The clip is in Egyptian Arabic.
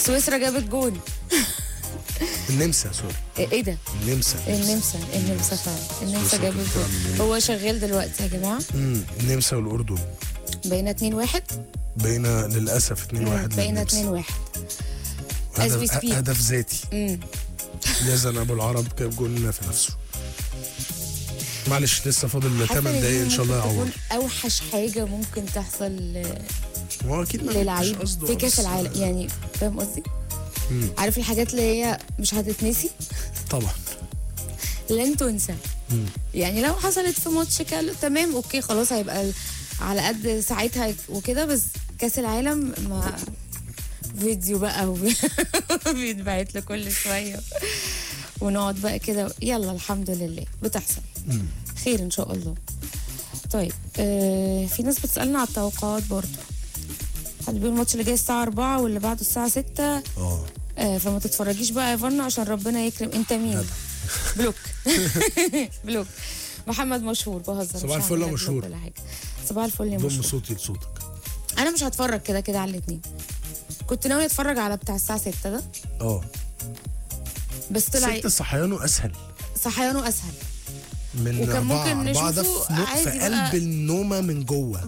سويسرا جابت جون النمسا سوري ايه إيه ده النمسا النمسا النمسا فعلا النمسا سويسرا جابت كانت بتلعب جون منين؟ هو شغال دلوقتي يا جماعه امم النمسا والاردن بقينا 2 1 بين للاسف 2 1 بقينا 2 1 As we هدف, speak. هدف ذاتي امم يزن ابو العرب جاب جول في نفسه معلش لسه فاضل حاسة 8 إن دقايق دي ان شاء الله ممكن يعوض تكون اوحش حاجه ممكن تحصل هو اكيد ما للعيب كانش قصده في كاس بس- العالم يعني فاهم قصدي؟ مم. عارف الحاجات اللي هي مش هتتنسي طبعا لن تنسى مم. يعني لو حصلت في ماتش كان تمام اوكي خلاص هيبقى على قد ساعتها وكده بس كاس العالم ما فيديو بقى وبي- بيتبعت له كل شويه ونقعد بقى كده يلا الحمد لله بتحصل مم. خير ان شاء الله طيب آه في ناس بتسالنا على التوقعات برضو حد بيقول الماتش اللي جاي الساعه 4 واللي بعده الساعه 6 اه آه فما تتفرجيش بقى يا فن عشان ربنا يكرم انت مين بلوك بلوك محمد مشهور بهزر صباح مش الفل يا هعمل لك مشهور. بلوك ولا حاجه صباح الفل يا ضم مشهور صوتي لصوتك انا مش هتفرج كده كده على الاثنين كنت ناوي اتفرج على بتاع الساعه 6 ده اه بس طلع ست صحيانه اسهل صحيانه اسهل من وكان أربعة ممكن أربعة ده نشوفه في, نو- عادي في بقى. قلب النومة من جوه